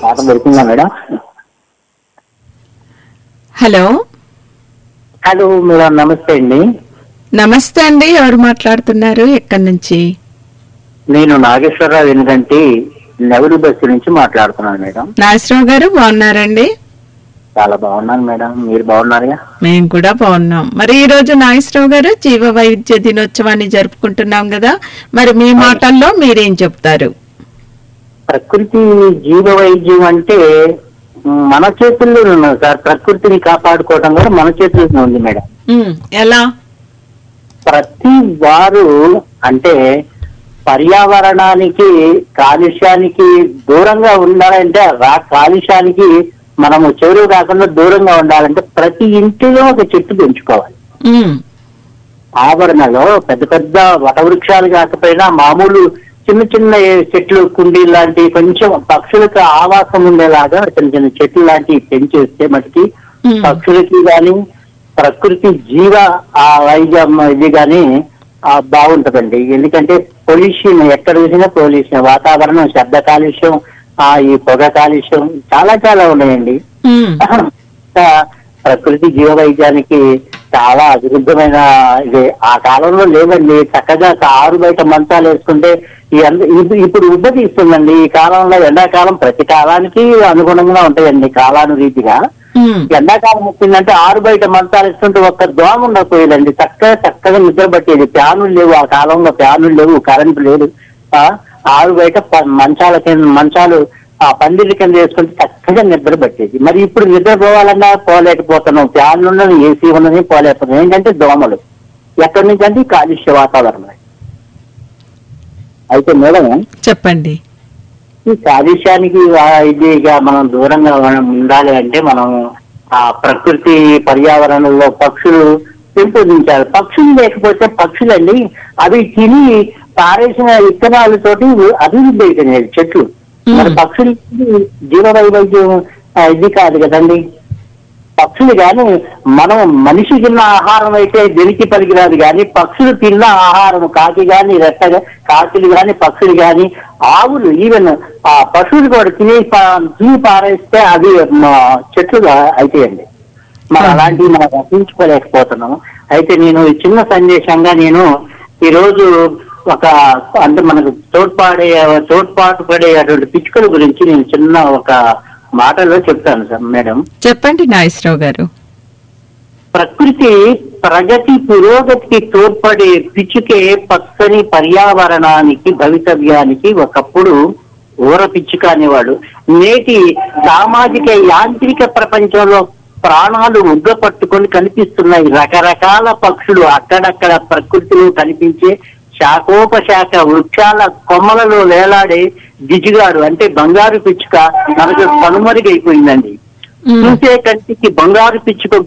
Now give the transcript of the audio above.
పాట దొరికిందా madam hello hello madam నమస్తే అండి నమస్తే అండి ఎవరు మాట్లాడుతున్నారు ఎక్కడి నుంచి నేను నాగేశ్వరరావు ఎందుకంటే నెవరు బస్సు నుంచి మాట్లాడుతున్నాను మేడం నాగేశ్వరరావు గారు బాగున్నారండి చాలా బాగున్నాను మేడం మీరు బాగున్నారుగా మేము కూడా బాగున్నాం మరి ఈ రోజు నాగేశ్వరరావు గారు జీవ వైవిధ్య దినోత్సవాన్ని జరుపుకుంటున్నాం కదా మరి మీ మాటల్లో మీరేం చెప్తారు ప్రకృతి జీవ వైద్యం అంటే మ్, మన చేతుల్లోనే ఉన్నది సార్ ప్రకృతిని కాపాడుకోవడం కూడా మన చేతుల్లోనే ఉంది మేడం ఉమ్, ఎలా ప్రతి వారు అంటే పర్యావరణానికి కాలుష్యానికి దూరంగా ఉండాలంటే ఆ కాలుష్యానికి మనము చెరువు కాకుండా దూరంగా ఉండాలంటే ప్రతి ఇంటిలో ఒక చెట్టు పెంచుకోవాలి ఉమ్, ఆవరణలో పెద్ద పెద్ద వటవృక్షాలు కాకపోయినా మామూలు చిన్న చిన్న చెట్లు కుండీ లాంటి కొంచెం పక్షులకు ఆవాసం ఉండేలాగా చిన్న చిన్న చెట్లు లాంటివి పెంచేస్తే మటుకి ఉమ్, పక్షులకి గాని ప్రకృతి జీవ ఆ వైద్యం ఇది గాని ఆ బాగుంటదండి ఎందుకంటే పొల్యూషన్ ఎక్కడ చూసినా పొల్యూషన్ వాతావరణం శబ్ద కాలుష్యం ఆ ఈ పొగ కాలుష్యం చాలా చాలా ఉన్నాయండి ఉమ్, ఇంకా ప్రకృతి జీవ వైద్యానికి చాలా అభివృద్ధమైన ఇది ఆ కాలంలో లేదండి చక్కగా ఆరు బయట మంచాలు వేసుకుంటే ఈ అంద- ఇప్పు- ఇప్పుడు ఉబ్బతి ఇస్తుందండి ఈ కాలంలో ఎండాకాలం ప్రతి కాలానికి అనుగుణంగా ఉంటాయండి కాలానురీతిగా ఉమ్, ఎండాకాలం వచ్చిందంటే ఆరు బయట మంచాలు ఇస్తుంటే ఒక్క దోమ ఉండకపోయేదండి చక్కగా చక్కగా నిద్ర పట్టేది ఫ్యానులు లేవు ఆ కాలంలో ఫ్యానులు లేవు కరెంటు లేదు ఆ, ఆరు బయట ప- మంచాల కింద మంచాలు ఆ పందిళ్ళ కింద వేసుకుంటే చక్కగా నిద్ర పట్టేది మరి ఇప్పుడు నిద్ర పోవాలన్నా పోలేకపోతున్నాం ఫ్యాన్లు ఉన్నది ఏసీ ఉన్నది పోలేకపోతున్నాం ఏంటంటే దోమలు ఎక్కడి నుంచి అంటే ఈ కాలుష్య వాతావరణం అయితే మేడం చెప్పండి ఈ కాలుష్యానికి వా- ఇదిగా మనం దూరంగా మనం ఉండాలి అంటే మనం ఆ ప్రకృతి పర్యావరణంలో పక్షులు పెంపొందించాలి పక్షులు లేకపోతే పక్షులండి అవి తిని పారేసిన విత్తనాలతోటి అభివృద్ధి అవుతున్నాయి చెట్లు మరి పక్షులు జీవ వైవిధ్యం ఆ, ఇది కాదు కదండి పక్షులు కానీ మనం మనిషి తిన్న ఆహారం అయితే దేనికి పనికిరాదు కానీ పక్షులు తిన్న ఆహారం కాకి గాని రెట్ట కాకులు గాని పక్షులు గాని ఆవులు ఈవెన్ ఆ పశువులు కూడా తిని పా- తిని పారేస్తే అవి మా చెట్లుగా అయితాయండి మరి అలాంటివి మనం రక్షించుకోలేకపోతున్నాము అయితే నేను ఈ చిన్న సందేశంగా నేను ఈ రోజు ఒక అంటే మనకు తోడ్పాడే తోడ్పాటు పడే అటువంటి పిచ్చుకల గురించి నేను చిన్న ఒక మాటలో చెప్తాను సార్ మేడం చెప్పండి నాగేశ్వరరావు గారు ప్రకృతి ప్రగతి పురోగతికి తోడ్పడే పిచ్చుకే పచ్చని పర్యావరణానికి భవితవ్యానికి ఒకప్పుడు ఊర పిచ్చుక అనేవాడు నేటి సామాజిక యాంత్రిక ప్రపంచంలో ప్రాణాలు ఉగ్గ పట్టుకొని కనిపిస్తున్నాయి రకరకాల పక్షులు అక్కడక్కడ ప్రకృతిలో కనిపించే శాఖోపశాఖ వృక్షాల కొమ్మలలో వేలాడే గిజిగాడు అంటే బంగారు పిచ్చుక మనకు కనుమరుగైపోయిందండి ఉమ్, చూసే కంటికి బంగారు పిచ్చుక